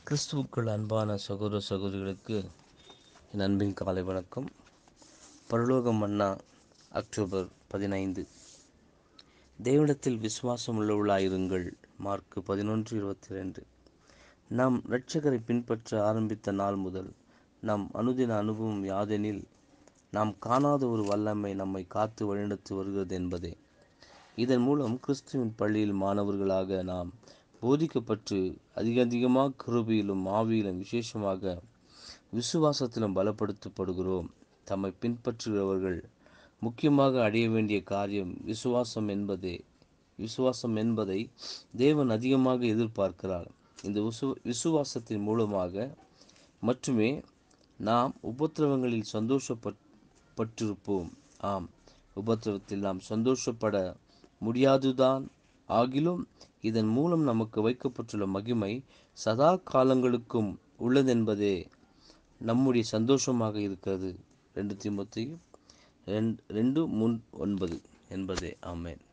கிறிஸ்துவுக்குள் அன்பான சகோதர சகோதரிகளுக்கு என் அன்பின் காலை வணக்கம் பரலோக மன்னா அக்டோபர் பதினைந்து தேவனிடத்தில் விசுவாசம் உள்ளவர்களாயிருங்கள் மார்க் பதினொன்று இருபத்தி ரெண்டு நாம் இரட்சகரை பின்பற்ற ஆரம்பித்த நாள் முதல் நம் அனுதின அனுபவம் யாதெனில் நாம் காணாத ஒரு வல்லமை நம்மை காத்து வழிநடத்தி வருகிறது என்பதே இதன் மூலம் கிறிஸ்துவின் பள்ளியில் மாணவர்களாக நாம் போதிக்கப்பட்டு அதிக அதிகமாக கிருபையிலும் ஆவியிலும் விசேஷமாக விசுவாசத்திலும் பலப்படுத்தப்படுகிறோம் தம்மை பின்பற்றுகிறவர்கள் முக்கியமாக அடைய வேண்டிய காரியம் விசுவாசம் என்பதே விசுவாசம் என்பதை தேவன் அதிகமாக எதிர்பார்க்கிறார் இந்த விசு விசுவாசத்தின் மூலமாக மட்டுமே நாம் உபத்திரவங்களில் சந்தோஷப்பட்டிருப்போம் ஆம் உபத்திரவத்தில் நாம் சந்தோஷப்பட முடியாதுதான் ஆகிலும் இதன் மூலம் நமக்கு வைக்கப்பட்டுள்ள மகிமை சதா காலங்களுக்கும் உள்ளதென்பதே நம்முடைய சந்தோஷமாக இருக்கிறது ரெண்டு திமுத்தி ரெண்டு ரெண்டு மூன் ஒன்பது என்பதே ஆமேன்